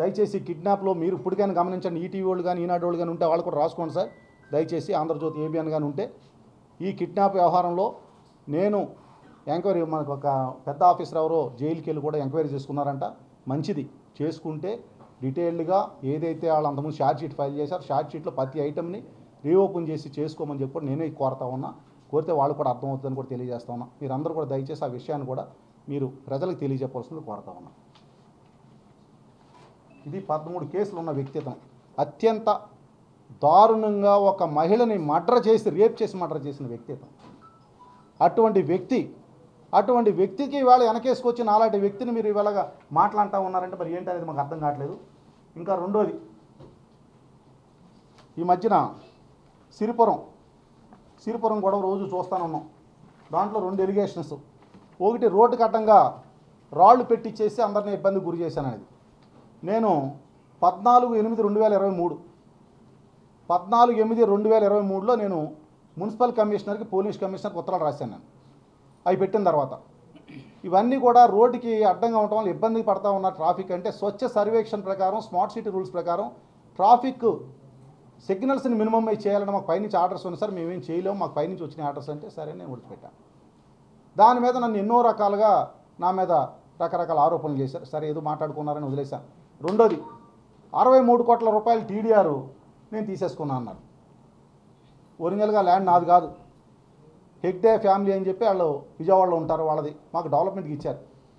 దయచేసి కిడ్నాప్లో మీరు ఇప్పటికైనా గమనించండి ఈటీవీ వాళ్ళు కానీ ఈనాడు వాళ్ళు కానీ ఉంటే వాళ్ళు కూడా రాసుకోండి సార్ దయచేసి ఆంధ్రజ్యోతి ఏబిఎన్ కానీ ఉంటే ఈ కిడ్నాప్ వ్యవహారంలో నేను ఎంక్వైరీ మనకు ఒక పెద్ద ఆఫీసర్ ఎవరో జైలుకి వెళ్ళి కూడా ఎంక్వైరీ చేసుకున్నారంట మంచిది చేసుకుంటే డీటెయిల్డ్గా ఏదైతే వాళ్ళు అంతకుముందు షార్ట్ షీట్ ఫైల్ చేశారో షార్ట్ షీట్లో ప్రతి ఐటమ్ని రీఓపెన్ చేసి చేసుకోమని చెప్పి కూడా నేనే కోరుతా ఉన్నా కోరితే వాళ్ళు కూడా అర్థమవుతుందని కూడా తెలియజేస్తా ఉన్నా మీరందరూ కూడా దయచేసి ఆ విషయాన్ని కూడా మీరు ప్రజలకు తెలియజెప్పాల్సింది కోరుతా ఉన్నా ఇది పదమూడు కేసులు ఉన్న వ్యక్తి అతను అత్యంత దారుణంగా ఒక మహిళని మర్డర్ చేసి రేప్ చేసి మర్డర్ చేసిన వ్యక్తి అతను అటువంటి వ్యక్తి అటువంటి వ్యక్తికి ఇవాళ వెనకేసుకొచ్చిన అలాంటి వ్యక్తిని మీరు ఇవాళగా మాట్లాడుతూ ఉన్నారంటే మరి ఏంటనేది మాకు అర్థం కావట్లేదు ఇంకా రెండోది ఈ మధ్యన సిరిపురం సిరిపురం గొడవ రోజు చూస్తాను ఉన్నాం దాంట్లో రెండు ఎలిగేషన్స్ ఒకటి రోడ్డు కట్టంగా రాళ్ళు పెట్టించేసి అందరినీ ఇబ్బంది గురి చేశాననేది నేను పద్నాలుగు ఎనిమిది రెండు వేల ఇరవై మూడు పద్నాలుగు ఎనిమిది రెండు వేల ఇరవై మూడులో నేను మున్సిపల్ కమిషనర్కి పోలీస్ కమిషనర్కి ఉత్తరాలు రాశాను నేను అవి పెట్టిన తర్వాత ఇవన్నీ కూడా రోడ్డుకి అడ్డంగా ఉండటం వల్ల ఇబ్బంది పడతా ఉన్న ట్రాఫిక్ అంటే స్వచ్ఛ సర్వేక్షణ ప్రకారం స్మార్ట్ సిటీ రూల్స్ ప్రకారం ట్రాఫిక్ సిగ్నల్స్ని మినిమం చేయాలని మాకు పైనుంచి ఆర్డర్స్ ఉన్నాయి సార్ మేమేం చేయలేము మాకు పైనుంచి వచ్చిన ఆర్డర్స్ అంటే సరే నేను విడిచిపెట్టాను దాని మీద నన్ను ఎన్నో రకాలుగా నా మీద రకరకాల ఆరోపణలు చేశారు సరే ఏదో మాట్లాడుకున్నారని వదిలేశాను రెండోది అరవై మూడు కోట్ల రూపాయలు టీడీఆర్ నేను తీసేసుకున్నాను అన్నారు ఒరిజినల్గా ల్యాండ్ నాది కాదు హెగ్డే ఫ్యామిలీ అని చెప్పి వాళ్ళు విజయవాడలో ఉంటారు వాళ్ళది మాకు డెవలప్మెంట్కి ఇచ్చారు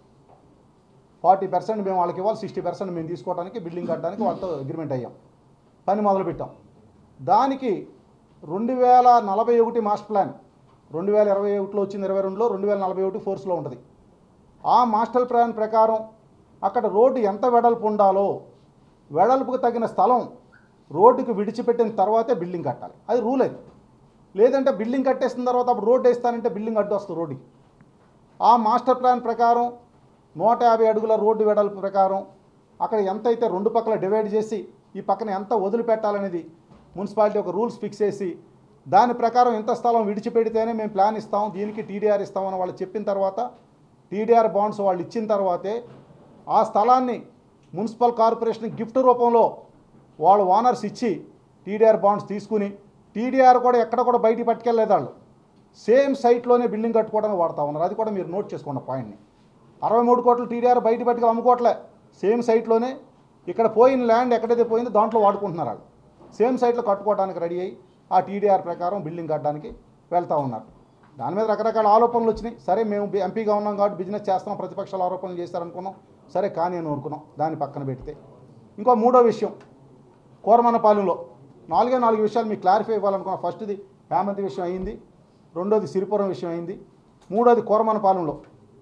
ఫార్టీ పర్సెంట్ మేము వాళ్ళకి ఇవ్వాలి సిక్స్టీ పర్సెంట్ మేము తీసుకోవడానికి బిల్డింగ్ కట్టడానికి వాళ్ళతో అగ్రిమెంట్ అయ్యాం పని మొదలుపెట్టాం దానికి రెండు వేల నలభై ఒకటి మాస్టర్ ప్లాన్ రెండు వేల ఇరవై ఒకటిలో వచ్చింది ఇరవై రెండులో రెండు వేల నలభై ఒకటి ఫోర్స్లో ఉంటుంది ఆ మాస్టర్ ప్లాన్ ప్రకారం అక్కడ రోడ్డు ఎంత వెడల్పు ఉండాలో వెడల్పుకు తగిన స్థలం రోడ్డుకు విడిచిపెట్టిన తర్వాతే బిల్డింగ్ కట్టాలి అది రూల్ అది లేదంటే బిల్డింగ్ కట్టేసిన తర్వాత అప్పుడు రోడ్డు వేస్తానంటే బిల్డింగ్ అడ్డు వస్తుంది రోడ్డుకి ఆ మాస్టర్ ప్లాన్ ప్రకారం నూట యాభై అడుగుల రోడ్డు వెడల్పు ప్రకారం అక్కడ ఎంతైతే రెండు పక్కల డివైడ్ చేసి ఈ పక్కన ఎంత వదిలిపెట్టాలనేది మున్సిపాలిటీ ఒక రూల్స్ ఫిక్స్ చేసి దాని ప్రకారం ఎంత స్థలం విడిచిపెడితేనే మేము ప్లాన్ ఇస్తాం దీనికి టీడీఆర్ ఇస్తామని వాళ్ళు చెప్పిన తర్వాత టీడీఆర్ బాండ్స్ వాళ్ళు ఇచ్చిన తర్వాతే ఆ స్థలాన్ని మున్సిపల్ కార్పొరేషన్ గిఫ్ట్ రూపంలో వాళ్ళు ఓనర్స్ ఇచ్చి టీడీఆర్ బాండ్స్ తీసుకుని టీడీఆర్ కూడా ఎక్కడ కూడా బయటికి పట్టుకెళ్ళలేదు వాళ్ళు సేమ్ సైట్లోనే బిల్డింగ్ కట్టుకోవడానికి వాడుతూ ఉన్నారు అది కూడా మీరు నోట్ చేసుకోండి పాయింట్ని అరవై మూడు కోట్లు టీడీఆర్ బయట పట్టుకెళ్ళి అమ్ముకోవట్లే సేమ్ సైట్లోనే ఇక్కడ పోయిన ల్యాండ్ ఎక్కడైతే పోయిందో దాంట్లో వాడుకుంటున్నారు వాళ్ళు సేమ్ సైట్లో కట్టుకోవడానికి రెడీ అయ్యి ఆ టీడీఆర్ ప్రకారం బిల్డింగ్ కట్టడానికి వెళ్తూ ఉన్నారు దాని మీద రకరకాల ఆరోపణలు వచ్చినాయి సరే మేము బి- ఎంపీగా ఉన్నాం కాబట్టి బిజినెస్ చేస్తాం ప్రతిపక్షాలు ఆరోపణలు చేస్తారనుకున్నాం సరే కానీ అని అనుకున్నాం దాన్ని పక్కన పెడితే ఇంకో మూడో విషయం కోరమనపాలెంలో నాలుగే నాలుగు విషయాలు మీకు క్లారిఫై ఇవ్వాలనుకున్నా ఫస్ట్ది హేమంతి విషయం అయింది రెండోది సిరిపురం విషయం అయింది మూడోది కోరమనపాలెంలో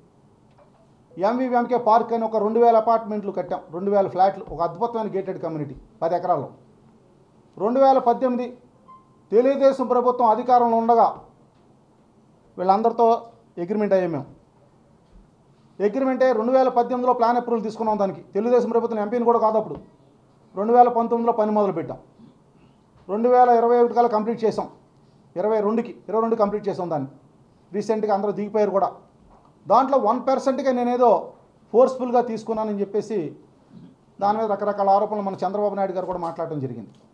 ఎంవీఎంకే పార్క్ అని ఒక రెండు వేల అపార్ట్మెంట్లు కట్టాం రెండు వేల ఫ్లాట్లు ఒక అద్భుతమైన గేటెడ్ కమ్యూనిటీ పది ఎకరాల్లో రెండు వేల పద్దెనిమిది తెలుగుదేశం ప్రభుత్వం అధికారంలో ఉండగా వీళ్ళందరితో అగ్రిమెంట్ అయ్యాం మేము అగ్రిమెంటే రెండు వేల పద్దెనిమిదిలో ప్లాన్ అప్రూవల్ తీసుకున్నాం దానికి తెలుగుదేశం ప్రభుత్వం ఎంపీని కూడా కాదు అప్పుడు రెండు వేల పంతొమ్మిదిలో పని మొదలు పెట్టాం రెండు వేల ఇరవై ఒకటి కల్లా కంప్లీట్ చేసాం ఇరవై రెండుకి ఇరవై రెండు కంప్లీట్ చేసాం దాన్ని రీసెంట్గా అందరూ దిగిపోయారు కూడా దాంట్లో వన్ పర్సెంట్గా నేనేదో ఫోర్స్ఫుల్గా తీసుకున్నానని చెప్పేసి దాని మీద రకరకాల ఆరోపణలు మన చంద్రబాబు నాయుడు గారు కూడా మాట్లాడడం జరిగింది